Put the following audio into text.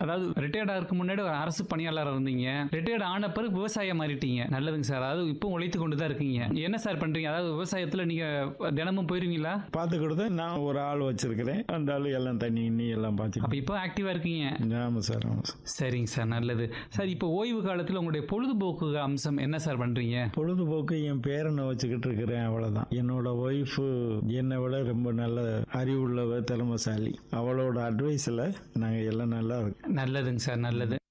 அதாவது ரிட்டையர்ட் ஆகிறதுக்கு முன்னாடி ஒரு அரசு பணியாளராக இருந்தீங்க ரிட்டையர்ட் ஆன பிறகு விவசாயம் மாறிட்டீங்க நல்லதுங்க சார் அதாவது இப்போ உழைத்து கொண்டு தான் இருக்கீங்க என்ன சார் பண்றீங்க அதாவது விவசாயத்தில் நீங்க தினமும் போயிருவீங்களா பார்த்து கொடுத்து நான் ஒரு ஆள் வச்சிருக்கிறேன் அந்த ஆள் எல்லாம் தண்ணி இன்னி எல்லாம் பார்த்து அப்போ இப்போ ஆக்டிவாக இருக்கீங்க ஆமாம் சார் ஆமாம் சார் சரிங்க சார் நல்லது சார் இப்போ ஓய்வு காலத்தில் உங்களுடைய பொழுதுபோக்கு அம்சம் என்ன சார் பண்றீங்க பொழுதுபோக்கு என் பேரனை வச்சுக்கிட்டு இருக்கிறேன் அவ்வளோதான் என்னோட ஒய்ஃபு என்னை விட ரொம்ப நல்ல அறிவுள்ளவ திறமைசாலி அவளோட அட்வைஸில் நாங்கள் எல்லாம் நல்லா இருக்கோம் நல்லதுங்க சார் நல்லது